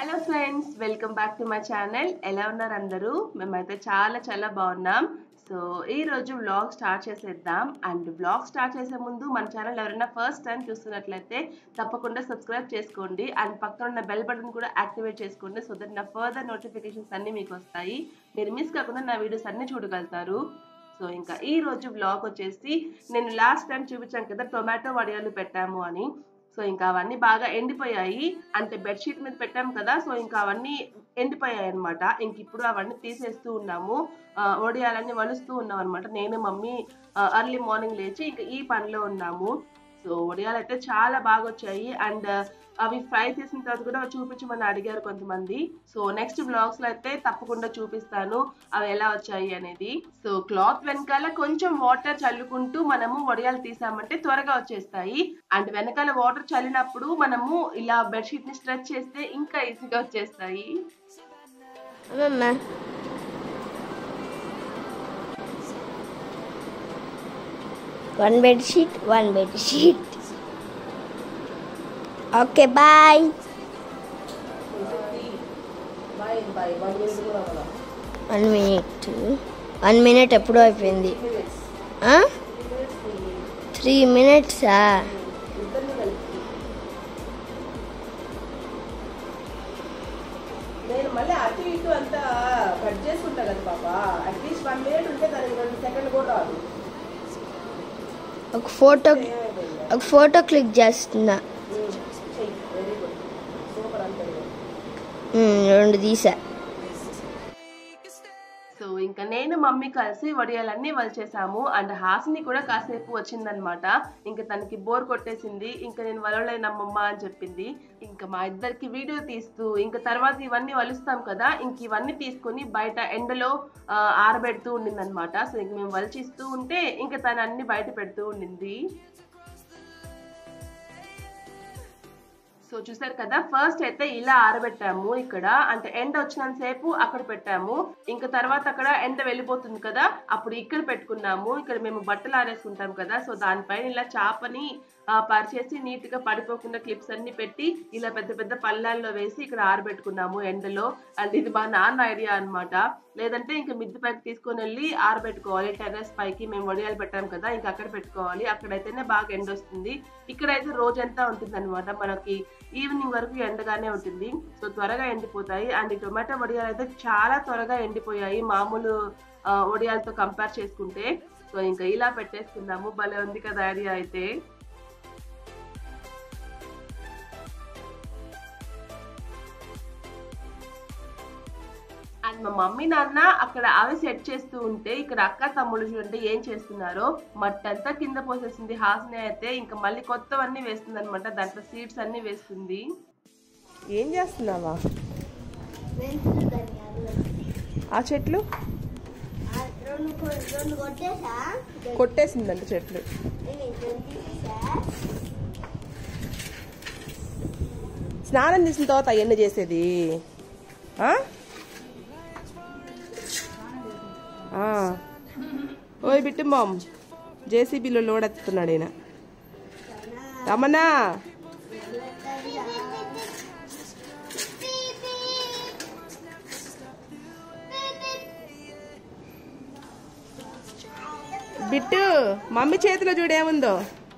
Hello friends welcome back to my channel ఎలా ఉన్నారు అందరూ మేమైతే చాలా చాలా బాగున్నాం సో ఈ రోజు వ్లాగ్ స్టార్ట్ చేసేద్దాం అండ్ వ్లాగ్ స్టార్ట్ చేసే ముందు మన ఛానల్ ఎవరైనా ఫస్ట్ టైం చూస్తున్నట్లయితే తప్పకుండా సబ్స్క్రైబ్ చేసుకోండి అండ్ పక్కన ఉన్న బెల్ బటన్ కూడా యాక్టివేట్ చేసుకోండి సో దట్ నా ఫర్దర్ నోటిఫికేషన్స్ అన్నీ మీకు వస్తాయి మీరు మిస్ కాకుండా నా వీడియోస్ అన్నీ చూడగలుగుతారు సో ఇంకా ఈ రోజు వ్లాగ్ వచ్చేసి నేను లాస్ట్ టైం చూపించాను కదా టొమాటో వడియాలు పెట్టాము అని సో ఇంకా అవన్నీ బాగా ఎండిపోయాయి అంటే బెడ్షీట్ మీద పెట్టాం కదా సో ఇంకా అవన్నీ ఎండిపోయాయి అనమాట ఇంక ఇప్పుడు అవన్నీ తీసేస్తూ ఉన్నాము ఆ, వడియాలన్నీ వలుస్తూ ఉన్నాం అనమాట నేను మమ్మీ అర్లీ మార్నింగ్ లేచి ఇంకా ఈ పనిలో ఉన్నాము సో వడియాలు అయితే చాలా బాగా వచ్చాయి అండ్ అవి ఫ్రై చేసిన తర్వాత కూడా చూపించమని అడిగారు కొంతమంది సో నెక్స్ట్ బ్లాగ్స్ లో అయితే తప్పకుండా చూపిస్తాను అవి ఎలా వచ్చాయి అనేది సో క్లాత్ వెనకాల కొంచెం వాటర్ చల్లుకుంటూ మనము వడియాలు తీసామంటే త్వరగా వచ్చేస్తాయి అండ్ వెనకాల వాటర్ చల్లినప్పుడు మనము ఇలా బెడ్షీట్ ని స్ట్రెచ్ చేస్తే ఇంకా ఈజీగా వచ్చేస్తాయి అమ్మమ్మ one bed sheet one bed sheet okay bye one minute one minute ఎప్పుడో అయిపోయింది త్రీ మినిట్సా నేను మళ్ళీ అటు ఇటు అంతా కట్ చేసుకుంటా కదా పాప అట్లీస్ట్ వన్ మినిట్ ఉంటే దానికి రెండు సెకండ్ కూడా రాదు ఒక ఫోటో ఒక ఫోటో క్లిక్ చేస్తున్నా వెరీ గుడ్ సూపర్ అంతే ఉమ్, రెండు తీసా సో ఇంకా నేను మమ్మీ కలిసి వడియాలన్నీ వలిచేసాము అండ్ హాసిని కూడా కాసేపు వచ్చిందనమాట ఇంకా తనకి బోర్ కొట్టేసింది ఇంకా నేను వలవలేనమ్మమ్మ అని చెప్పింది ఇంకా మా ఇద్దరికి వీడియో తీస్తూ ఇంకా తర్వాత ఇవన్నీ వలుస్తాం కదా ఇంక ఇవన్నీ తీసుకొని బయట ఎండలో ఆ, ఆరబెడుతూ ఉండింది అనమాట సో ఇంక మేము వలిచిస్తూ ఉంటే ఇంకా తను అన్ని బయట పెడుతూ ఉండింది సో చూసారు కదా ఫస్ట్ అయితే ఇలా ఆరబెట్టాము ఇక్కడ అంటే ఎండ వచ్చినంత సేపు అక్కడ పెట్టాము ఇంకా తర్వాత అక్కడ ఎండ వెళ్ళిపోతుంది కదా అప్పుడు ఇక్కడ పెట్టుకున్నాము ఇక్కడ మేము బట్టలు ఆరేసుకుంటాం కదా సో దానిపైన ఇలా చాపని ఆ, పరిచేసి నీట్ గా పడిపోకుండా క్లిప్స్ అన్ని పెట్టి ఇలా పెద్ద పెద్ద పళ్ళాల్లో వేసి ఇక్కడ ఆరబెట్టుకున్నాము ఎండలో అండ్ ఇది మా నాన్న ఐడియా అన్నమాట లేదంటే ఇంకా మిద్దె పైకి తీసుకొని వెళ్ళి ఆరబెట్టుకోవాలి టెర్రస్ పైకి మేము వడియాలు పెట్టాం కదా ఇంకా అక్కడ పెట్టుకోవాలి అక్కడైతేనే బాగా ఎండ వస్తుంది ఇక్కడైతే రోజంతా ఉంటుంది అనమాట మనకి ఈవినింగ్ వరకు ఎండగానే ఉంటుంది సో త్వరగా ఎండిపోతాయి అండ్ ఈ టొమాటో వడియాలు అయితే చాలా త్వరగా ఎండిపోయాయి మామూలు ఆ, వడియాలతో కంపేర్ చేసుకుంటే సో ఇంకా ఇలా పెట్టేసుకుందాము భలే ఉంది కదా ఐడియా అయితే అండ్ మా మమ్మీ నాన్న అక్కడ అవి సెట్ చేస్తూ ఉంటే ఇక్కడ అక్క తమ్ముడు చూడండి ఏం చేస్తున్నారో మట్టి అంతా కింద పోసేసింది హాస్ని అయితే ఇంకా మళ్ళీ కొత్తవన్నీ వేస్తుంది అనమాట దాంట్లో సీడ్స్ అన్ని వేస్తుంది ఏం చేస్తున్నావా ఆ చెట్లు రెండు కొట్టేసా కొట్టేసిందంట చెట్లు స్నానం చేసిన తర్వాత అవన్నీ చేసేది ఆ? ఆ. ఓయ్ బిట్టు మామ్ జేసీబీలో లోడ్ ఎత్తుతున్నాడు ఈయన రమణా బిట్టు మమ్మీ చేతిలో చూడేముందో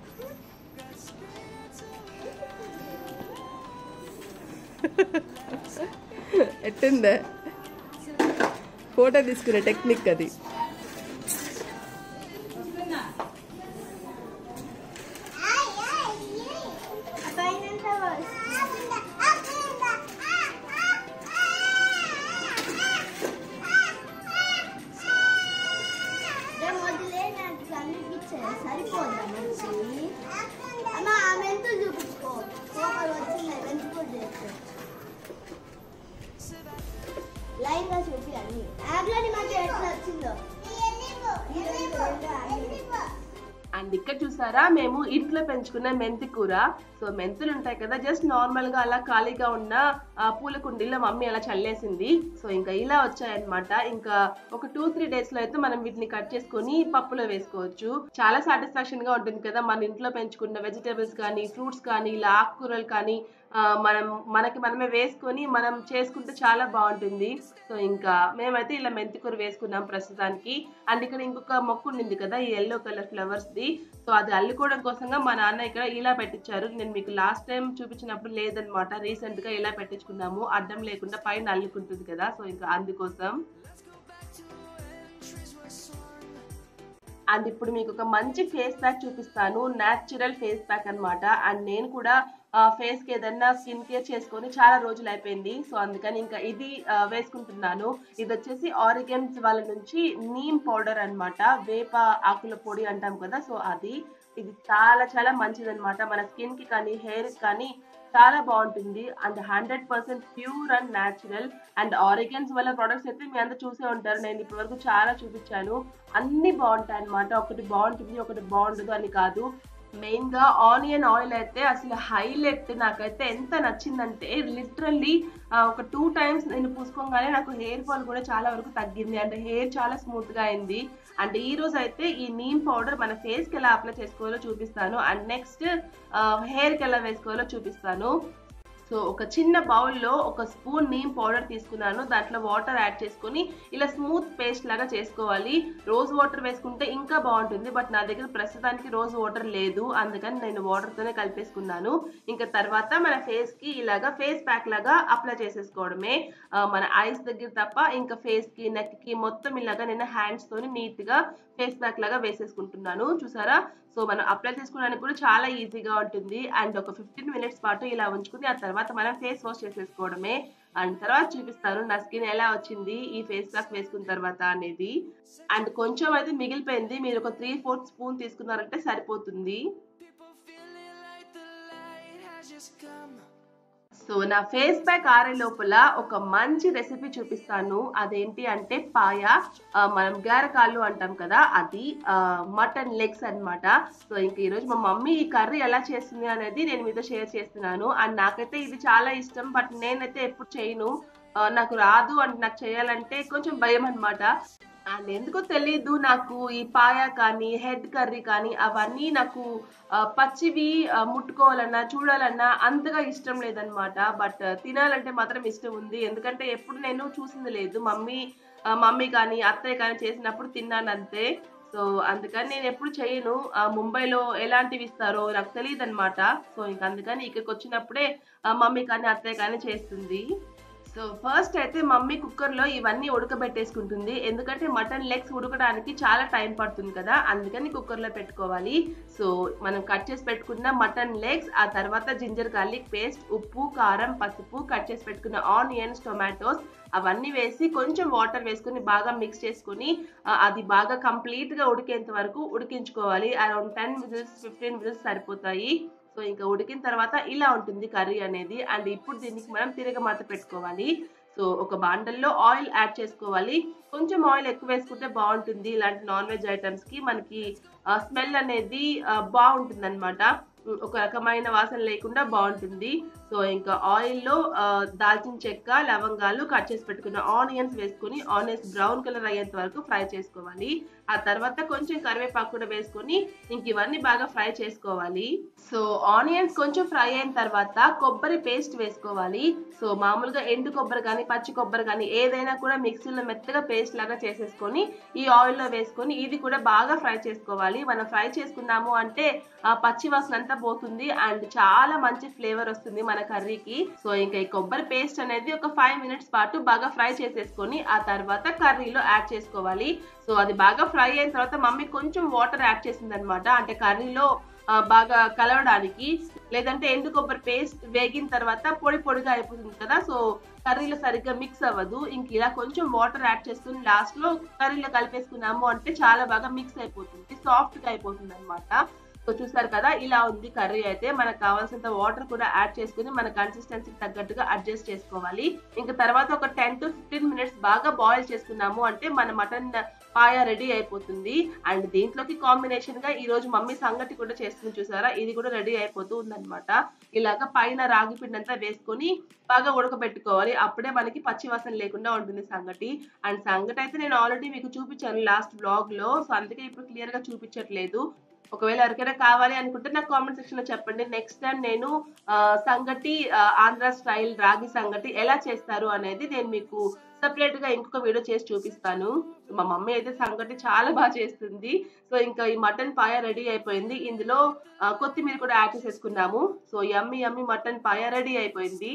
ఎట్టుందా ఫోటో తీసుకునే టెక్నిక్ అది సరిపోదా మంచి అమ్మ ఆ మెంతులు చూపించుకో కోపలు వచ్చింది మెంతులు చేస్తే లైన్ గా చూపి అన్ని యాగ్లోని మధ్య ఎట్లా వచ్చిందో ఈ రెండు రెండు అన్ని. అండ్ ఇక్కడ చూసారా మేము ఇంట్లో పెంచుకున్న మెంతి కూర సో మెంతులు ఉంటాయి కదా జస్ట్ నార్మల్ గా అలా ఖాళీగా ఉన్న ఆ, పూల కుండీలో మమ్మీ అలా చల్లేసింది సో ఇంకా ఇలా వచ్చాయన్నమాట ఇంకా ఒక టూ త్రీ డేస్ లో అయితే మనం వీటిని కట్ చేసుకొని పప్పులో వేసుకోవచ్చు చాలా సాటిస్ఫాక్షన్ గా ఉంటుంది కదా మన ఇంట్లో పెంచుకున్న వెజిటేబుల్స్ కానీ ఫ్రూట్స్ కానీ ఇలా ఆకుకూరలు కానీ ఆ, మనం మనకి మనమే వేసుకొని మనం చేసుకుంటే చాలా బాగుంటుంది సో ఇంకా మేమైతే ఇలా మెంతికూర వేసుకున్నాం ప్రస్తుతానికి అండ్ ఇక్కడ ఇంకొక మొక్క ఉండింది కదా ఈ ఎల్లో కలర్ ఫ్లవర్స్ ది సో అది అల్లుకోవడం కోసంగా మా నాన్న ఇక్కడ ఇలా పెట్టించారు నేను మీకు లాస్ట్ టైం చూపించినప్పుడు లేదనమాట రీసెంట్ గా ఇలా పెట్టించుకున్నాము అడ్డం లేకుండా పైన అల్లుకుంటుంది కదా సో ఇంకా అందుకోసం అండ్ ఇప్పుడు మీకు ఒక మంచి ఫేస్ ప్యాక్ చూపిస్తాను న్యాచురల్ ఫేస్ ప్యాక్ అన్నమాట అండ్ నేను కూడా ఫేస్ కి ఏదన్నా స్కిన్ కేర్ చేసుకొని చాలా రోజులు అయిపోయింది సో అందుకని ఇంకా ఇది ఆ, వేసుకుంటున్నాను ఇది వచ్చేసి ఆరిగన్స్ వాళ్ళ నుంచి నీమ్ పౌడర్ అన్నమాట వేప ఆకుల పొడి అంటాం కదా సో అది ఇది చాలా చాలా మంచిది అనమాట మన స్కిన్ కి కానీ హెయిర్ కి కానీ చాలా బాగుంటుంది and hundred percent pure and natural and ఆరిగన్స్ వల్ల ప్రొడక్ట్స్ అయితే మీ అందరూ చూసే ఉంటారు నేను ఇప్పటి వరకు చాలా చూపించాను అన్ని బాగుంటాయి అన్నమాట ఒకటి బాగుంటుంది ఒకటి బాగుండదు అని కాదు మెయిన్ గా ఆనియన్ ఆయిల్ అయితే అసలు హైలైట్ నాకైతే ఎంత నచ్చిందంటే లిటరల్లీ ఒక టూ టైమ్స్ నేను పూసుకోగానే నాకు హెయిర్ ఫాల్ కూడా చాలా వరకు తగ్గింది అంటే హెయిర్ చాలా స్మూత్ గా అయింది అండ్ ఈ రోజు అయితే ఈ నీమ్ పౌడర్ మన ఫేస్ కి ఎలా అప్లై చేసుకోవాలో చూపిస్తాను అండ్ నెక్స్ట్ హెయిర్ కి ఎలా వేసుకోవాలో చూపిస్తాను సో ఒక చిన్న బౌల్లో ఒక స్పూన్ నీమ్ పౌడర్ తీసుకున్నాను దాంట్లో వాటర్ యాడ్ చేసుకొని ఇలా స్మూత్ పేస్ట్ లాగా చేసుకోవాలి రోజ్ వాటర్ వేసుకుంటే ఇంకా బాగుంటుంది బట్ నా దగ్గర ప్రస్తుతానికి రోజ్ వాటర్ లేదు అందుకని నేను వాటర్తోనే కలిపేసుకున్నాను ఇంకా తర్వాత మన ఫేస్ కి ఇలాగా ఫేస్ ప్యాక్ లాగా అప్లై చేసేసుకోవడమే ఆ, మన ఐస్ దగ్గర తప్ప ఇంకా ఫేస్ కి నెక్ కి మొత్తం ఇలాగా నేను హ్యాండ్స్ తోని నీట్ గా ఫేస్ ప్యాక్ లాగా వేసేసుకుంటున్నాను చూసారా సో మనం అప్లై చేసుకోవడానికి కూడా చాలా ఈజీగా ఉంటుంది అండ్ ఒక ఫిఫ్టీన్ మినిట్స్ పాటు ఇలా ఉంచుకుని ఆ తర్వాత మనం ఫేస్ వాష్ చేసేసుకోవడమే అండ్ తర్వాత చూపిస్తాను నా స్కిన్ ఎలా వచ్చింది ఈ ఫేస్ ప్యాక్ వేసుకున్న తర్వాత అనేది అండ్ కొంచెం అయితే మిగిలిపోయింది మీరు ఒక త్రీ ఫోర్త్ స్పూన్ తీసుకున్నారంటే సరిపోతుంది సో నా ఫేస్ ప్యాక్ ఆరే లోపల ఒక మంచి రెసిపీ చూపిస్తాను అదేంటి అంటే పాయ ఆ, మనం గారకాళ్ళు అంటాం కదా అది మటన్ లెగ్స్ అన్నమాట సో ఇంక ఈరోజు మా మమ్మీ ఈ కర్రీ ఎలా చేస్తుంది అనేది నేను మీతో షేర్ చేస్తున్నాను అండ్ నాకైతే ఇది చాలా ఇష్టం బట్ నేనైతే ఎప్పుడు చేయను ఆ, నాకు రాదు అండ్ నాకు చేయాలంటే కొంచెం భయం అన్నమాట అండ్ ఎందుకో తెలీదు నాకు ఈ పాయ కానీ హెడ్ కర్రీ కానీ అవన్నీ నాకు ఆ, పచ్చివి ఆ, ముట్టుకోవాలన్నా చూడాలన్నా అంతగా ఇష్టం లేదనమాట బట్ తినాలంటే మాత్రం ఇష్టం ఉంది ఎందుకంటే ఎప్పుడు నేను చూసింది లేదు మమ్మీ ఆ, మమ్మీ కానీ అత్తయ్య కానీ చేసినప్పుడు తిన్నాను అంతే సో అందుకని నేను ఎప్పుడు చేయను ఆ, ముంబైలో ఎలాంటివి ఇస్తారో నాకు తెలియదు అనమాట సో ఇంక అందుకని ఇక్కడికి వచ్చినప్పుడే ఆ, మమ్మీ కానీ అత్తయ్య కానీ చేస్తుంది సో ఫస్ట్ అయితే మమ్మీ కుక్కర్లో ఇవన్నీ ఉడకబెట్టేసుకుంటుంది ఎందుకంటే మటన్ లెగ్స్ ఉడకడానికి చాలా టైం పడుతుంది కదా అందుకని కుక్కర్లో పెట్టుకోవాలి సో మనం కట్ చేసి పెట్టుకున్న మటన్ లెగ్స్ ఆ తర్వాత జింజర్ గార్లిక్ పేస్ట్ ఉప్పు కారం పసుపు కట్ చేసి పెట్టుకున్న ఆనియన్స్ టొమాటోస్ అవన్నీ వేసి కొంచెం వాటర్ వేసుకొని బాగా మిక్స్ చేసుకొని ఆ, అది బాగా కంప్లీట్ గా ఉడికేంత వరకు ఉడికించుకోవాలి around ten whistles fifteen whistles సరిపోతాయి సో ఇంకా ఉడికిన తర్వాత ఇలా ఉంటుంది కర్రీ అనేది అండ్ ఇప్పుడు దీనికి మనం తిరగమాత పెట్టుకోవాలి సో ఒక బాండల్లో ఆయిల్ యాడ్ చేసుకోవాలి కొంచెం ఆయిల్ ఎక్కువ వేసుకుంటే బాగుంటుంది ఇలాంటి నాన్ వెజ్ ఐటమ్స్ కి మనకి స్మెల్ అనేది బాగుంటుంది అనమాట ఒక రకమైన వాసన లేకుండా బాగుంటుంది సో ఇంకా ఆయిల్లో దాల్చిన చెక్క లవంగాలు కట్ చేసి పెట్టుకున్న ఆనియన్స్ వేసుకొని ఆనియన్స్ బ్రౌన్ కలర్ అయ్యేంత వరకు ఫ్రై చేసుకోవాలి ఆ తర్వాత కొంచెం కరివేపాకు కూడా వేసుకొని ఇంక ఇవన్నీ బాగా ఫ్రై చేసుకోవాలి సో ఆనియన్స్ కొంచెం ఫ్రై అయిన తర్వాత కొబ్బరి పేస్ట్ వేసుకోవాలి సో మామూలుగా ఎండు కొబ్బరి కానీ పచ్చి కొబ్బరి కానీ ఏదైనా కూడా మిక్సీలో మెత్తగా పేస్ట్ లాగా చేసేసుకొని ఈ ఆయిల్లో వేసుకొని ఇది కూడా బాగా ఫ్రై చేసుకోవాలి మనం ఫ్రై చేసుకున్నాము అంటే ఆ పచ్చి వాసన అంతా పోతుంది అండ్ చాలా మంచి ఫ్లేవర్ వస్తుంది మన కర్రీకి సో ఇంకా ఈ కొబ్బరి పేస్ట్ అనేది ఒక ఫైవ్ మినిట్స్ పాటు బాగా ఫ్రై చేసేసుకొని ఆ తర్వాత కర్రీలో యాడ్ చేసుకోవాలి సో అది బాగా ఫ్రై అయిన తర్వాత మమ్మీ కొంచెం వాటర్ యాడ్ చేసింది అనమాట అంటే కర్రీలో ఆ, బాగా కలవడానికి లేదంటే ఎండు కొబ్బరి పేస్ట్ వేగిన తర్వాత పొడి పొడిగా అయిపోతుంది కదా సో కర్రీలో సరిగ్గా మిక్స్ అవ్వదు ఇంక ఇలా కొంచెం వాటర్ యాడ్ చేసుకుని లాస్ట్ లో కర్రీలో కలిపేసుకున్నాము అంటే చాలా బాగా మిక్స్ అయిపోతుంది సాఫ్ట్ గా అయిపోతుంది అనమాట సో చూసారు కదా ఇలా ఉంది కర్రీ అయితే మనకు కావాల్సినంత వాటర్ కూడా యాడ్ చేసుకుని మన కన్సిస్టెన్సీకి తగ్గట్టుగా అడ్జస్ట్ చేసుకోవాలి ఇంకా తర్వాత ఒక టెన్ టు ఫిఫ్టీన్ మినిట్స్ బాగా బాయిల్ చేసుకున్నాము అంటే మన మటన్ పాయ రెడీ అయిపోతుంది అండ్ దీంట్లోకి కాంబినేషన్ గా ఈ రోజు మమ్మీ సంగటి కూడా చేస్తుంది చూసారా ఇది కూడా రెడీ అయిపోతూ ఉందన్నమాట ఇలాగ పైన రాగి పిండి అంతా వేసుకొని బాగా ఉడకబెట్టుకోవాలి అప్పుడే మనకి పచ్చి వాసన లేకుండా ఉంటుంది సంగటి అండ్ సంగటి అయితే నేను ఆల్రెడీ మీకు చూపించాను లాస్ట్ బ్లాగ్ లో సో అందుకే ఇప్పుడు క్లియర్ గా చూపించట్లేదు ఒకవేళ ఎవరికైనా కావాలి అనుకుంటే నాకు కామెంట్ సెక్షన్ లో చెప్పండి నెక్స్ట్ టైం నేను ఆ, సంగటి ఆ, ఆంధ్ర స్టైల్ రాగి సంగటి ఎలా చేస్తారు అనేది నేను మీకు సపరేట్ గా ఇంకొక వీడియో చేసి చూపిస్తాను మా మమ్మీ అయితే సంగటి చాలా బాగా చేస్తుంది సో ఇంకా ఈ మటన్ పాయ రెడీ అయిపోయింది ఇందులో ఆ, కొత్తిమీర కూడా యాడ్ చేసేసుకున్నాము so yummy yummy mutton paya ready అయిపోయింది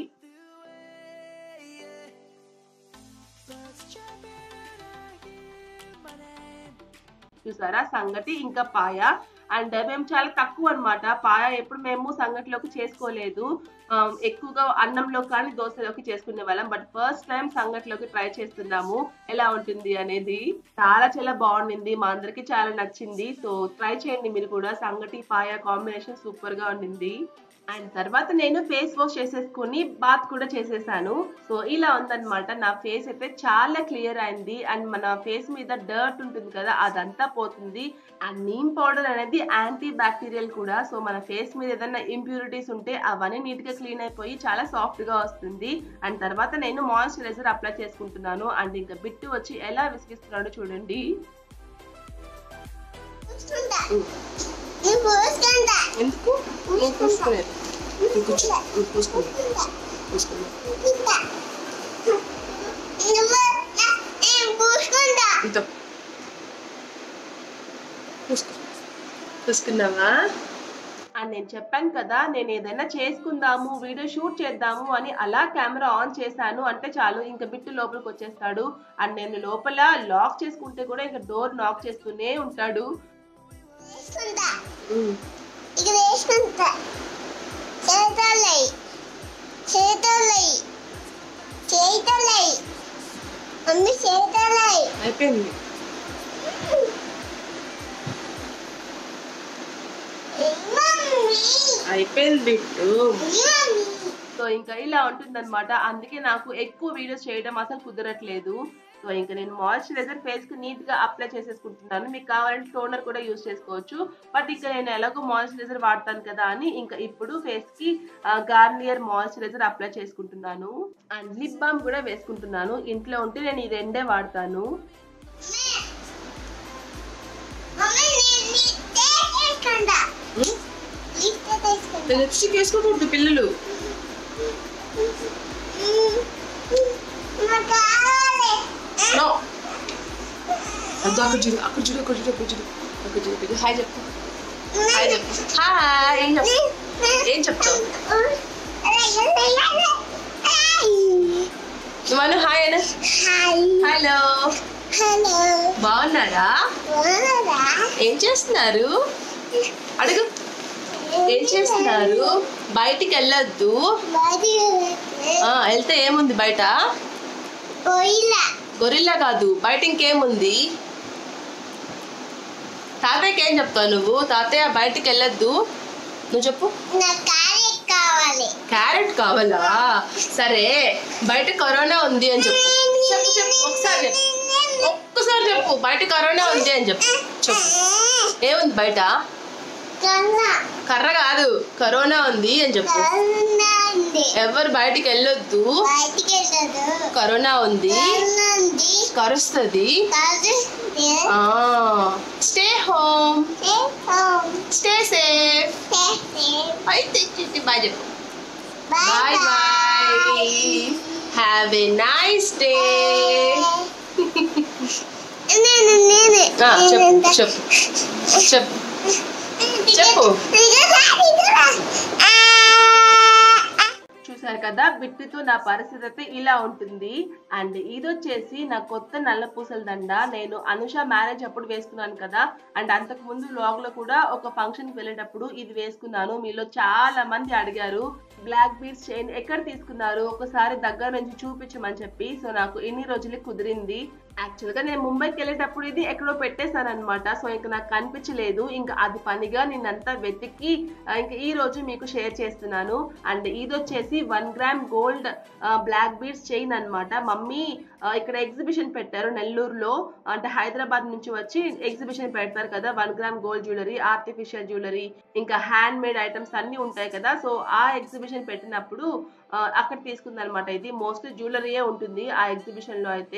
చూసారా సంగటి ఇంకా పాయ అండ్ మేము చాలా తక్కువ అన్నమాట పాయ ఎప్పుడు మేము సంగటిలోకి చేసుకోలేదు ఆ, ఎక్కువగా అన్నంలో కానీ దోశలోకి చేసుకునే వాళ్ళం బట్ ఫస్ట్ టైం సంగటిలోకి ట్రై చేస్తున్నాము ఎలా ఉంటుంది అనేది చాలా చాలా బాగుండింది మా అందరికి చాలా నచ్చింది సో ట్రై చేయండి మీరు కూడా సంగటి పాయ కాంబినేషన్ సూపర్ గా ఉండింది అండ్ తర్వాత నేను ఫేస్ వాష్ చేసేసుకుని బాత్ కూడా చేసేసాను సో ఇలా ఉందన్నమాట నా ఫేస్ అయితే చాలా క్లియర్ అయింది అండ్ మన ఫేస్ మీద డర్ట్ ఉంటుంది కదా అదంతా పోతుంది అండ్ నీమ్ పౌడర్ అనేది యాంటీ బ్యాక్టీరియల్ కూడా సో మన ఫేస్ మీద ఏదైనా ఇంప్యూరిటీస్ ఉంటే అవన్నీ నీట్ గా క్లీన్ అయిపోయి చాలా సాఫ్ట్ గా వస్తుంది అండ్ తర్వాత నేను మాయిశ్చరైజర్ అప్లై చేసుకుంటున్నాను అండ్ ఇంకా బిట్టు వచ్చి ఎలా విసిగిస్తున్నాడో చూడండి పూసుకుంటా. నేను పూసుకుంటా. ఎందుకు పూసుకుంటా. పూసుకునే పూసుకుంటా. పూసుకుంటా. నువ్వు నా- నేను పూసుకుంటా. ఇదో చూసుకున్నావా అని నేను చెప్పాను కదా నేను ఏదైనా చేసుకుందాము వీడియో షూట్ చేద్దాము అని అలా కెమెరా ఆన్ చేశాను అంటే చాలు ఇంకా బిట్టు లోపలికి వచ్చేస్తాడు అండ్ నేను లోపల లాక్ చేసుకుంటే కూడా ఇంకా డోర్ లాక్ చేస్తూనే ఉంటాడు వేసుకుంటా. ఇక్కడ వేసుకుంటా. చేతులై. చేతులై. చేతులై. మమ్మీ చేతులై. అయిపోయింది మమ్మీ. అయిపోయింది బిట్టు మమ్మీ. సో ఇంకా ఇలా ఉంటుందన్నమాట అందుకే నాకు ఎక్కువ వీడియోస్ చేయడం అసలు కుదరట్లేదు సో ఇంకా నేను మాయిశ్చరైజర్ ఫేస్ కి నీట్ గా అప్లై చేసేసుకుంటున్నాను మీకు కావాలంటే టోనర్ కూడా యూస్ చేసుకోవచ్చు బట్ ఇంకా నేను ఎలాగో మాయిశ్చరైజర్ వాడతాను కదా అని ఇంకా ఇప్పుడు ఫేస్ కి గార్నియర్ మాయిశ్చరైజర్ అప్లై చేసుకుంటున్నాను అండ్ లిప్ బామ్ కూడా వేసుకుంటున్నాను ఇంట్లో ఉంటే నేను ఈ రెండే వాడతాను మమ్మీ నేను లిఫ్ట్ వేసుకుంటా. లిఫ్ట్ వేసుకుంటా. లిప్స్టిక్ వేసుకోకూడదు పిల్లలు నాకు కావాలి. నో అదో అక్కడ చూడు అక్కడ చూడు అక్కడ చూడు అక్కడ చూడు అక్కడ చూడు అక్కడ చూడు హాయ్ చెప్పు హాయ్ చెప్పు హాయ్ ఏం చెప్పు ఏం చెప్తావు నువ్వు హాయ్ అను హాయ్ హలో హలో బాగున్నారా బాగున్నారా ఏం చేస్తున్నారు అడుగు ఏం చేస్తున్నారు బయటికి వెళ్ళొద్దు బాడీ ఆ, వెళ్తే ఏముంది బయట పోయిలా గొరిల్లా కాదు బయట ఇంకేముంది తాతయ్యకి ఏం చెప్తావు నువ్వు తాతయ్య బయటికి వెళ్ళొద్దు నువ్వు చెప్పు నాకు కారెట్ కావాలి క్యారెట్ కావాలా సరే బయట కరోనా ఉంది అని చెప్పు చెప్పు చెప్పు ఒకసారి చెప్పు ఒక్కసారి చెప్పు బయట కరోనా ఉంది అని చెప్పు చెప్పు ఏముంది బయట కన్నా కర్ర కాదు కరోనా ఉంది అని చెప్పు కన్నా ఉంది ఎవరు బయటికి వెళ్ళొద్దు బయటికి వెళ్ళదు కరోనా ఉంది కన్నా ఉంది కరుస్తుంది కలుస్తే stay home home stay safe అయితే బాయ్ చెప్పు bye bye have a nice day నేను నేనే చెప్పు చెప్పు చెప్పు చెప్పు. చూసారు కదా బిట్టుతో నా పరిస్థితి అయితే ఇలా ఉంటుంది అండ్ ఇది వచ్చేసి నా కొత్త నల్ల పూసల దండ నేను అనుష మ్యారేజ్ అప్పుడు వేసుకున్నాను కదా అండ్ అంతకు ముందు వ్లాగ్ లో కూడా ఒక ఫంక్షన్ కి వెళ్ళేటప్పుడు ఇది వేసుకున్నాను మీలో చాలా మంది అడిగారు బ్లాక్ బీడ్స్ చైన్ ఎక్కడ తీసుకున్నారు ఒకసారి దగ్గర నుంచి చూపించమని చెప్పి సో నాకు ఎన్ని రోజులకి కుదిరింది యాక్చువల్ గా నేను ముంబైకి వెళ్ళేటప్పుడు ఇది ఎక్కడో పెట్టేశాను అనమాట సో ఇంకా నాకు కనిపించలేదు ఇంకా అది పనిగా నేనంతా వెతికి ఆ, ఇంకా ఈ రోజు మీకు షేర్ చేస్తున్నాను అండ్ ఇది వచ్చేసి one gram gold black beads chain అన్నమాట మమ్మీ ఆ, ఇక్కడ ఎగ్జిబిషన్ పెట్టారు నెల్లూరులో అంటే హైదరాబాద్ నుంచి వచ్చి ఎగ్జిబిషన్ పెడతారు కదా one gram gold jewellery artificial jewellery ఇంకా హ్యాండ్ మేడ్ ఐటమ్స్ అన్ని ఉంటాయి కదా సో ఆ ఎగ్జిబిషన్ పెట్టినప్పుడు ఆ, అక్కడ తీసుకుందనమాట ఇది మోస్ట్లీ జ్యువెలరీయే ఉంటుంది ఆ ఎగ్జిబిషన్ లో అయితే సో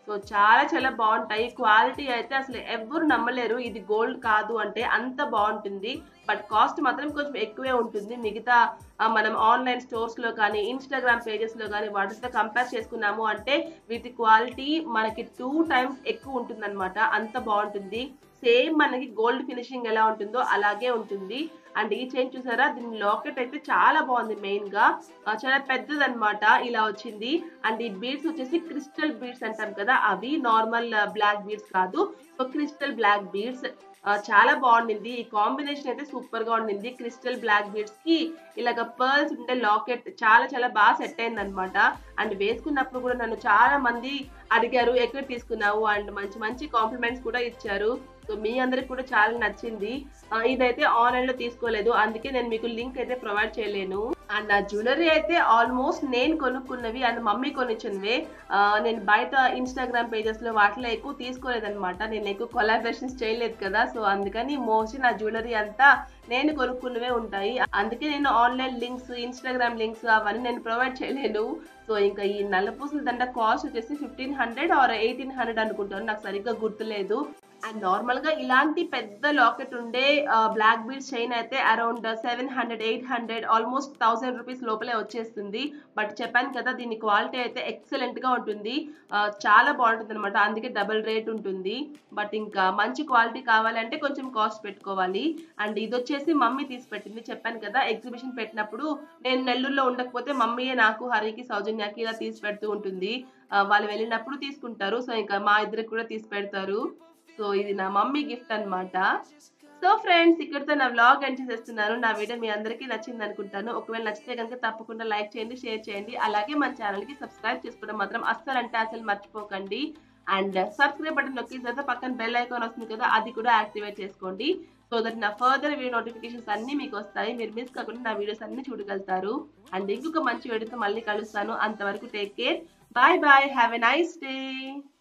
సో చాలా చాలా బాగుంటాయి క్వాలిటీ అయితే అసలు ఎవరు నమ్మలేరు ఇది గోల్డ్ కాదు అంటే అంత బాగుంటుంది బట్ కాస్ట్ మాత్రం కొంచెం ఎక్కువే ఉంటుంది మిగతా ఆ, మనం ఆన్లైన్ స్టోర్స్ లో కానీ ఇన్స్టాగ్రామ్ పేజెస్ లో కానీ వాటితో కంపేర్ చేసుకున్నాము అంటే వీటి క్వాలిటీ మనకి టూ టైమ్స్ ఎక్కువ ఉంటుందన్నమాట అంత బాగుంటుంది సేమ్ మనకి గోల్డ్ ఫినిషింగ్ ఎలా ఉంటుందో అలాగే ఉంటుంది అండ్ ఈ చైన్ చూసారా దీని లాకెట్ అయితే చాలా బాగుంది మెయిన్ గా ఆ, చాలా పెద్దది అనమాట ఇలా వచ్చింది అండ్ ఈ బీడ్స్ వచ్చేసి క్రిస్టల్ బీడ్స్ అంటాం కదా అవి నార్మల్ బ్లాక్ బీడ్స్ కాదు సో క్రిస్టల్ బ్లాక్ బీడ్స్ చాలా బాగుండింది ఈ కాంబినేషన్ అయితే సూపర్ గా ఉండింది క్రిస్టల్ బ్లాక్ బీడ్స్ కి ఇలాగ పర్ల్స్ ఉండే లాకెట్ చాలా చాలా బాగా సెట్ అయింది అనమాట అండ్ వేసుకున్నప్పుడు కూడా నన్ను చాలా మంది అడిగారు ఎక్కడ తీసుకున్నావు అండ్ మంచి మంచి కాంప్లిమెంట్స్ కూడా ఇచ్చారు సో మీ అందరికి కూడా చాలా నచ్చింది ఆ, ఇదైతే ఆన్లైన్ లో తీసుకోలేదు అందుకే నేను మీకు లింక్ అయితే ప్రొవైడ్ చేయలేను అండ్ నా జ్యువెలరీ అయితే ఆల్మోస్ట్ నేను కొనుక్కున్నవి అండ్ మమ్మీ కొనిచ్చినవే ఆ, నేను బయట ఇన్స్టాగ్రామ్ పేజెస్ లో వాటిలో ఎక్కువ తీసుకోలేదన్నమాట నేను ఎక్కువ కొలాబరేషన్స్ చేయలేదు కదా సో అందుకని మోస్ట్లీ నా జ్యువెలరీ అంతా నేను కొనుక్కున్నవే ఉంటాయి అందుకే నేను ఆన్లైన్ లింక్స్ ఇన్స్టాగ్రామ్ లింక్స్ అవన్నీ నేను ప్రొవైడ్ చేయలేను సో ఇంకా ఈ నల్లపూసల దండ కాస్ట్ వచ్చేసి fifteen hundred or eighteen hundred అనుకుంటాను నాకు సరిగ్గా గుర్తులేదు అండ్ నార్మల్ గా ఇలాంటి పెద్ద లాకెట్ ఉండే బ్లాక్ బీడ్స్ చైన్ అయితే around seven hundred eight hundred almost thousand rupees లోపలే వచ్చేస్తుంది బట్ చెప్పాను కదా దీని క్వాలిటీ అయితే ఎక్సలెంట్ గా ఉంటుంది ఆ, చాలా బాగుంటుంది అనమాట అందుకే డబుల్ రేట్ ఉంటుంది బట్ ఇంకా మంచి క్వాలిటీ కావాలంటే కొంచెం కాస్ట్ పెట్టుకోవాలి అండ్ ఇది వచ్చేసి మమ్మీ తీసి పెట్టింది చెప్పాను కదా ఎగ్జిబిషన్ పెట్టినప్పుడు నేను నెల్లూరులో ఉండకపోతే మమ్మీయే నాకు హరికి సౌజన్యకి ఇలా తీసి పెడుతూ ఉంటుంది ఆ, వాళ్ళు వెళ్ళినప్పుడు తీసుకుంటారు సో ఇంకా మా ఇద్దరికి కూడా తీసి పెడతారు సో ఇది నా మమ్మీ గిఫ్ట్ అన్నమాట సో ఫ్రెండ్స్ ఇక్కడితో నా వ్లాగ్ ఎండ్ చేసేస్తున్నాను నా వీడియో మీ అందరికీ నచ్చింది అనుకుంటాను ఒకవేళ నచ్చితే కనుక తప్పకుండా లైక్ చేయండి షేర్ చేయండి అలాగే మన ఛానల్ కి సబ్స్క్రైబ్ చేసుకోవడం మాత్రం అస్సలు అంటే అసలు మర్చిపోకండి అండ్ సబ్స్క్రైబ్ బటన్ నొక్కిన తర్వాత పక్కన బెల్ ఐకాన్ వస్తుంది కదా అది కూడా యాక్టివేట్ చేసుకోండి సో దట్ నా ఫర్దర్ వీడియో నోటిఫికేషన్స్ అన్ని మీకు వస్తాయి మీరు మిస్ కాకుండా నా వీడియోస్ అన్ని చూడగలుగుతారు అండ్ ఇంకొక మంచి వీడియోతో మళ్ళీ కలుస్తాను అంతవరకు take care bye bye have a nice day